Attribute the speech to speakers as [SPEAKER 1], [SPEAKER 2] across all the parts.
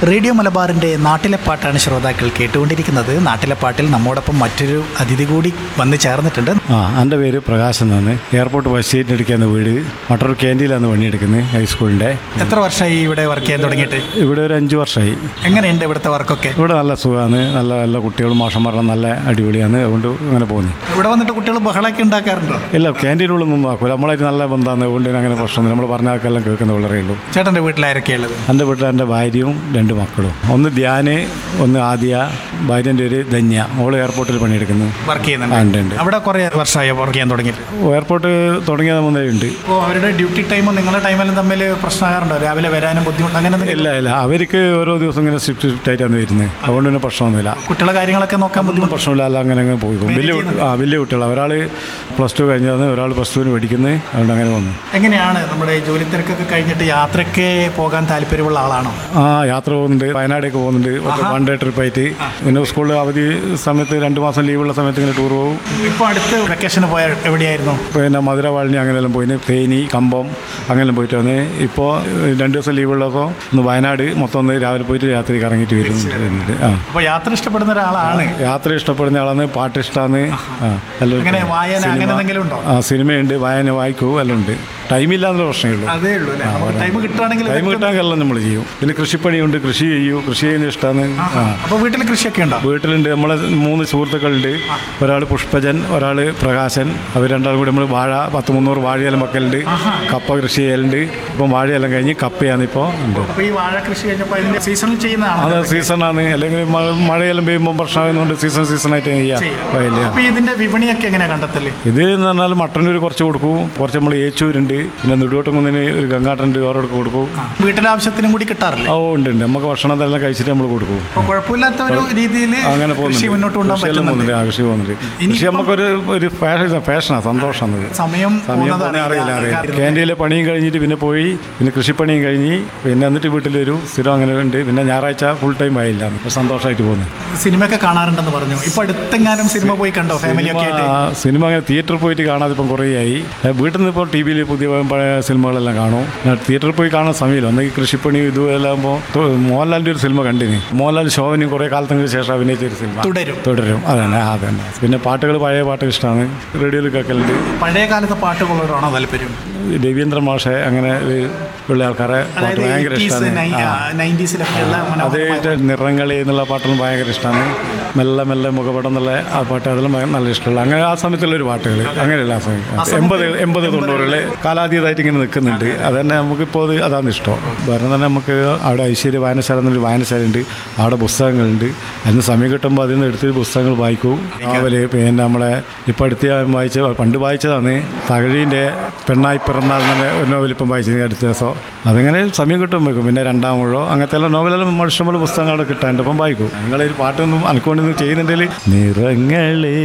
[SPEAKER 1] Radio മലബാറിൻ്റെ നാട്ടിലെ പാട്ടാണ് ശ്രോതാക്കൾ കേട്ടുകൊണ്ടിരിക്കുന്നത് നാട്ടിലെ പാട്ടിൽ നമ്മോടൊപ്പം മറ്റൊരു അതിഥി കൂടി വന്ന് ചേർന്നിട്ടുണ്ട്
[SPEAKER 2] ആ എൻ്റെ പേര് പ്രകാശ് എന്നാണ് എയർപോർട്ട് ബസ് സ്റ്റേറ്റിന് എടുക്കുന്ന വീട് മട്ടൂർ ക്യാൻറ്റീനിലാണ് പണിയെടുക്കുന്നത് ഹൈസ്കൂളിൻ്റെ
[SPEAKER 1] എത്ര വർഷമായി ഇവിടെ വർക്ക് ചെയ്യാൻ തുടങ്ങിയിട്ട്
[SPEAKER 2] ഇവിടെ ഒരു അഞ്ച് വർഷമായി
[SPEAKER 1] എങ്ങനെയുണ്ട് ഇവിടുത്തെ വർക്കൊക്കെ
[SPEAKER 2] ഇവിടെ നല്ല സുഖമാണ് നല്ല നല്ല കുട്ടികളും മാഷന്മാരെല്ലാം നല്ല അടിപൊളിയാണ് അതുകൊണ്ട് അങ്ങനെ പോകുന്നു
[SPEAKER 1] ഇവിടെ വന്നിട്ട് കുട്ടികൾ ബഹളമൊക്കെ ഉണ്ടാക്കാറുണ്ടോ
[SPEAKER 2] ഇല്ല ക്യാൻറ്റീനുള്ളൊന്നും ആക്കൂല നമ്മളായിട്ട് നല്ല ബന്ധമാണ് അതുകൊണ്ട് അങ്ങനെ പ്രശ്നമൊന്നും നമ്മൾ പറഞ്ഞാൽക്കെല്ലാം കേൾക്കുന്ന വളരെ ഉള്ളൂ
[SPEAKER 1] ചേട്ടൻ്റെ വീട്ടിലാരൊക്കെയുള്ളത്
[SPEAKER 2] എൻ്റെ വീട്ടിൽ എൻ്റെ ഭാര്യയും രണ്ട് മക്കളും ഒന്ന് ധ്യാന് ഒന്ന് ആദ്യ ഭാര്യൻ്റെ ഒരു ധന്യ അവൾ എയർപോർട്ടിൽ പണിയെടുക്കുന്നു
[SPEAKER 1] വർക്ക്
[SPEAKER 2] ആ, ഉണ്ട്,
[SPEAKER 1] ചെയ്യുന്നുണ്ട്
[SPEAKER 2] ഉണ്ട്.
[SPEAKER 1] അവിടെ കുറേ വർഷമായി വർക്ക് ചെയ്യാൻ തുടങ്ങിയിട്ട്
[SPEAKER 2] എയർപോർട്ട് തുടങ്ങിയത് മുതലേ ഉണ്ട്
[SPEAKER 1] അപ്പോൾ അവരുടെ ഡ്യൂട്ടി ടൈമും നിങ്ങളുടെ ടൈമിലും തമ്മിൽ പ്രശ്നമാകാറുണ്ടോ രാവിലെ വരാനും ബുദ്ധിമുട്ട് അങ്ങനെ എന്തെങ്കിലും
[SPEAKER 2] ഇല്ല ഇല്ല അവർക്ക് ഓരോ ദിവസം ഇങ്ങനെ ഷിഫ്റ്റ് ഷിഫ്റ്റ് ആയിട്ടാണ് വരുന്നത് അതുകൊണ്ട് തന്നെ പ്രശ്നമൊന്നുമില്ല
[SPEAKER 1] കുട്ടികളെ കാര്യങ്ങളൊക്കെ നോക്കാൻ
[SPEAKER 2] ഒന്നും
[SPEAKER 1] ബുദ്ധിമുട്ട്
[SPEAKER 2] പ്രശ്നമില്ല അല്ല അങ്ങനെ അങ്ങനെ പോയി പോകും വലിയ കുട്ടി- ആ വലിയ കുട്ടികൾ ഒരാൾ പ്ലസ് ടു കഴിഞ്ഞതാണ് ഒരാൾ പ്ലസ് ടുവിന് പഠിക്കുന്നത് അതുകൊണ്ട് അങ്ങനെ വന്നു
[SPEAKER 1] എങ്ങനെയാണ് നമ്മുടെ ഈ ജോലി തിരക്കൊക്കെ കഴിഞ്ഞിട്ട് യാത്രയ്ക്ക് പോകാൻ താല്പര്യമുള്ള ആളാണോ
[SPEAKER 2] ആ യാത്ര പോകുന്നുണ്ട് വയനാടേക്ക് പോകുന്നുണ്ട് വൺ ഡേ ട്രിപ്പായിട്ട് പിന്നെ സ്കൂളിൽ അവധി സമയത്ത് രണ്ട് മാസം ലീവുള്ള സമയത്ത് ഇങ്ങനെ ടൂർ പോകും
[SPEAKER 1] ഇപ്പോൾ അടുത്ത് വെക്കേഷന് പോയ എവിടെയായിരുന്നു
[SPEAKER 2] പിന്നെ മധുര വാഴനി അങ്ങനെയെല്ലാം പോയിന് തേനി കമ്പം അങ്ങനെല്ലാം പോയിട്ട് വന്ന് ഇപ്പോൾ രണ്ട് ദിവസം ലീവുള്ളപ്പോൾ ഒന്ന് വയനാട് മൊത്തം ഒന്ന് രാവിലെ പോയിട്ട് രാത്രി കറങ്ങിയിട്ട് വരുന്നുണ്ട് ആ
[SPEAKER 1] അപ്പോൾ യാത്ര ഇഷ്ടപ്പെടുന്ന ഒരാളാണ്
[SPEAKER 2] യാത്ര ഇഷ്ടപ്പെടുന്ന ആളാണ് പാട്ട് ഇഷ്ടമാണ് ആ എല്ലാം
[SPEAKER 1] അങ്ങനെ വായന
[SPEAKER 2] സിനിമ.
[SPEAKER 1] അങ്ങനെ എന്തെങ്കിലും ഉണ്ടോ
[SPEAKER 2] ആ സിനിമയുണ്ട് വായന വായിക്കൂ എല്ലാം ഉണ്ട് ടൈമില്ലാന്നുള്ള പ്രശ്നമേ ഉള്ളൂ
[SPEAKER 1] അതേ ഉള്ളൂ അല്ലേ നമുക്ക് ടൈം കിട്ടുകയാണെങ്കിൽ
[SPEAKER 2] ടൈം കിട്ടാൻ നമ്മൾ ചെയ്യും പിന്നെ കൃഷിപ്പണിയുണ്ട് കൃഷി ചെയ്യൂ കൃഷി ചെയ്യുന്ന ഇഷ്ടമാണ് ആ
[SPEAKER 1] അപ്പോൾ വീട്ടിൽ കൃഷിയൊക്കെ ഉണ്ടോ
[SPEAKER 2] വീട്ടിലുണ്ട് നമ്മളെ മൂന്ന് സുഹൃത്തുക്കളുണ്ട് ഒരാൾ പുഷ്പജൻ ഒരാൾ പ്രകാശൻ അവർ രണ്ടാളും കൂടി നമ്മൾ വാഴ പത്ത് മുന്നൂറ് വാഴയെല്ലാം വെക്കലുണ്ട് കപ്പ കൃഷി ചെയ്യലുണ്ട് ഇപ്പം വാഴയെല്ലാം കഴിഞ്ഞ് കപ്പയാണ് ഇപ്പോൾ ഉണ്ട്
[SPEAKER 1] അപ്പോൾ ഈ വാഴ കൃഷി കഴിഞ്ഞപ്പോൾ അതിന്റെ സീസണിൽ ചെയ്യുന്നതാണ്
[SPEAKER 2] അത് സീസണാണ് അല്ലെങ്കിൽ മഴ- മഴയെല്ലാം പെയ്യുമ്പോൾ പ്രശ്നമാകുന്നതുകൊണ്ട് സീസൺ സീസണായിട്ട് ചെയ്യാം വയലിൽ
[SPEAKER 1] അപ്പോൾ ഇതിന്റെ വിപണിയൊക്കെ എങ്ങനെയാ കണ്ടെത്തല്
[SPEAKER 2] ഇത് എന്ന് പറഞ്ഞാൽ മട്ടന്നൂർ കുറച്ച് കൊടുക്കും കുറച്ച് നമ്മൾ ഏച്ചൂരുണ്ട് പിന്നെ നെടുവോട്ടുകുന്നിന് ഒരു ഗംഗാട്ടുണ്ട് ഓരോടൊക്കെ കൊടുക്കും
[SPEAKER 1] വീട്ടിലെ ആവശ്യത്തിനും കൂടി കിട്ടാറില്ല
[SPEAKER 2] ഓ ഉണ്ട് ഉണ്ട് നമുക്ക് ഭക്ഷണം എല്ലാം കഴിച്ചിട്ട് നമ്മൾ കൊടുക്കും
[SPEAKER 1] അപ്പോൾ കുഴപ്പമില്ലാത്ത ഒരു രീതിയിൽ
[SPEAKER 2] അങ്ങനെ
[SPEAKER 1] കൃഷി
[SPEAKER 2] പോകുന്നുണ്ട്
[SPEAKER 1] മുന്നോട്ട് കൊണ്ടുപോകാൻ
[SPEAKER 2] കൃഷിയെല്ലാം
[SPEAKER 1] പറ്റുന്നുണ്ട്
[SPEAKER 2] പോകുന്നുണ്ട് ആ, കൃഷി പോകുന്നുണ്ട്
[SPEAKER 1] ഇനി
[SPEAKER 2] കൃഷി നമുക്കൊരു ഒരു ഫാഷൻ ഫാഷനാണ് സന്തോഷമാണ് ഇത്
[SPEAKER 1] സമയം
[SPEAKER 2] സമയം
[SPEAKER 1] പോകുന്നത്
[SPEAKER 2] പോണേ അറിയില്ല അറിയില്ല
[SPEAKER 1] അറിയില്ല.
[SPEAKER 2] ക്യാൻറ്റീനിലെ പണിയും കഴിഞ്ഞിട്ട് പിന്നെ പോയി പിന്നെ കൃഷിപ്പണിയും കഴിഞ്ഞ് പിന്നെ എന്നിട്ട് വീട്ടിൽ വരും സ്ഥിരം അങ്ങനെ ഉണ്ട് പിന്നെ ഞായറാഴ്ച ഫുൾ ടൈം ആയില്ല അപ്പോൾ സന്തോഷമായിട്ട് പോകുന്നു
[SPEAKER 1] സിനിമയൊക്കെ കാണാറുണ്ടെന്ന് പറഞ്ഞു ഇപ്പൊ അടുത്തെങ്ങാനും സിനിമ പോയി കണ്ടോ ഫാമിലി ഒക്കെ ആയിട്ട്
[SPEAKER 2] സിനിമ സിനിമ അങ്ങനെ തിയേറ്ററിൽ പോയിട്ട് കാണാതെ ഇപ്പം കുറേ ആയി ഏ, വീട്ടിൽ നിന്ന് ഇപ്പോൾ ടി വിയിൽ പുതിയ പഴയ സിനിമകളെല്ലാം കാണും ഞാൻ തിയേറ്ററിൽ പോയി കാണാൻ സമയമില്ല ഒന്നെങ്കിൽ കൃഷിപ്പണി ഇതും എല്ലാം ആകുമ്പോൾ മോഹൻലാലിൻ്റെ ഒരു സിനിമ കണ്ടിന് മോഹൻലാൽ ശോഭനും കുറേ കാലത്തിന് ശേഷം അഭിനയിച്ച ഒരു സിനിമ
[SPEAKER 1] തുടരും
[SPEAKER 2] തുടരും അതന്നെ അതന്നെ പിന്നെ പാട്ടുകൾ പഴയ പാട്ടുകൾ ഇഷ്ടമാണ് റേഡിയോയിൽ കേൾക്കലുണ്ട്
[SPEAKER 1] പഴയ കാലത്തെ പാട്ടുകളോടാണോ താല്പര്യം
[SPEAKER 2] രവീന്ദ്ര മാഷെ അങ്ങനെ ഒരു ഉള്ള ആൾക്കാരെ പാട്ട്
[SPEAKER 1] അതായത്
[SPEAKER 2] ഭയങ്കര ഇഷ്ടമാണ്
[SPEAKER 1] നയൻറ്റീസിലൊക്കെ ഉള്ള
[SPEAKER 2] അതേറ്റ് നിറങ്ങളി എന്നുള്ള പാട്ടുകളും ഭയങ്കര ഇഷ്ടമാണ് മെല്ലെ മെല്ലെ മുഖപടം എന്നുള്ള ആ പാട്ട് അതെല്ലാം ഭയ- നല്ല ഇഷ്ടമുള്ള അങ്ങനെ ആ സമയത്തുള്ള ഒരു പാട്ടുകൾ അങ്ങനെയുള്ള ആ സമയം എൺപത് എൺപത് തൊണ്ണൂറുകളിൽ കാലാതീതമായിട്ട് ഇങ്ങനെ നിൽക്കുന്നുണ്ട് അത് തന്നെ നമുക്കിപ്പോൾ അത് അതാണ് ഇഷ്ടം വേറെ തന്നെ നമുക്ക് അവിടെ ഐശ്വര്യ വായനശാല എന്നൊരു വായനശാലയുണ്ട് അവിടെ പുസ്തകങ്ങളുണ്ട് അതിന് സമയം കിട്ടുമ്പോൾ അതിൽ നിന്ന് എടുത്ത് പുസ്തകങ്ങൾ വായിക്കും നോവല് പിന്നെ നമ്മളെ ഇപ്പോൾ അടുത്ത് ഞാൻ വായിച്ച പണ്ട് വായിച്ചതാണ് തകഴീൻ്റെ പെണ്ണായി പിറന്നാൾ എന്ന ഒരു നോവൽ ഇപ്പം വായിച്ചത് അടുത്ത ദിവസം അതിങ്ങനെ സമയം കിട്ടും വെക്കും പിന്നെ രണ്ടാം മുഴോ അങ്ങനത്തെ എല്ലാം നോവലെല്ലാം ഇഷ്ടംപോലെ പുസ്തകങ്ങളൊക്കെ കിട്ടാണ്ട് ഇപ്പം വായിക്കും നിങ്ങളൊരു പാട്ടൊന്നും അനക്കൊണ്ടൊന്നും ചെയ്യുന്നുണ്ടെങ്കിൽ നിറങ്ങളെ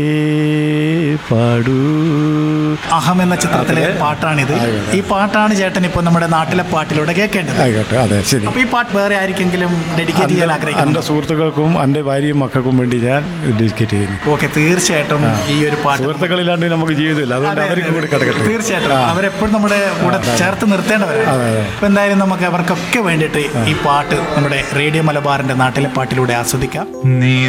[SPEAKER 2] പാടൂ
[SPEAKER 1] അഹം എന്ന ചിത്രത്തിലെ പാട്ടാണിത് ഈ പാട്ടാണ് ചേട്ടൻ ഇപ്പൊ നമ്മുടെ നാട്ടിലെ പാട്ടിലൂടെ കേൾക്കേണ്ടത്
[SPEAKER 2] ആയിക്കോട്ടെ അതെ ശരി
[SPEAKER 1] അപ്പൊ ഈ പാട്ട് വേറെ ആർക്കെങ്കിലും ഡെഡിക്കേറ്റ് ചെയ്യാൻ ആഗ്രഹിക്കുന്നു
[SPEAKER 2] എൻ്റെ സുഹൃത്തുക്കൾക്കും എൻ്റെ ഭാര്യയും മക്കൾക്കും വേണ്ടി ഞാൻ ഡെഡിക്കേറ്റ് ചെയ്യുന്നു
[SPEAKER 1] ഓക്കെ തീർച്ചയായിട്ടും ഈ ഒരു പാട്ട്
[SPEAKER 2] സുഹൃത്തുക്കളില്ലാണ്ട് നമുക്ക് ജീവിതമില്ല അതുകൊണ്ട് അവർക്ക് കൂടി കിടക്കട്ടെ
[SPEAKER 1] തീർച്ചയായിട്ടും അവരെപ്പോഴും നമ്മുടെ കൂടെ ചേർത്ത് നിർത്തേണ്ടവരാണ്
[SPEAKER 2] അതെ, അതെ.
[SPEAKER 1] അപ്പൊ എന്തായാലും നമുക്ക് അവർക്കൊക്കെ വേണ്ടിയിട്ട് ഈ പാട്ട് നമ്മുടെ റേഡിയോ മലബാറിന്റെ നാട്ടിലെ പാട്ടിലൂടെ ആസ്വദിക്കാം
[SPEAKER 3] നീ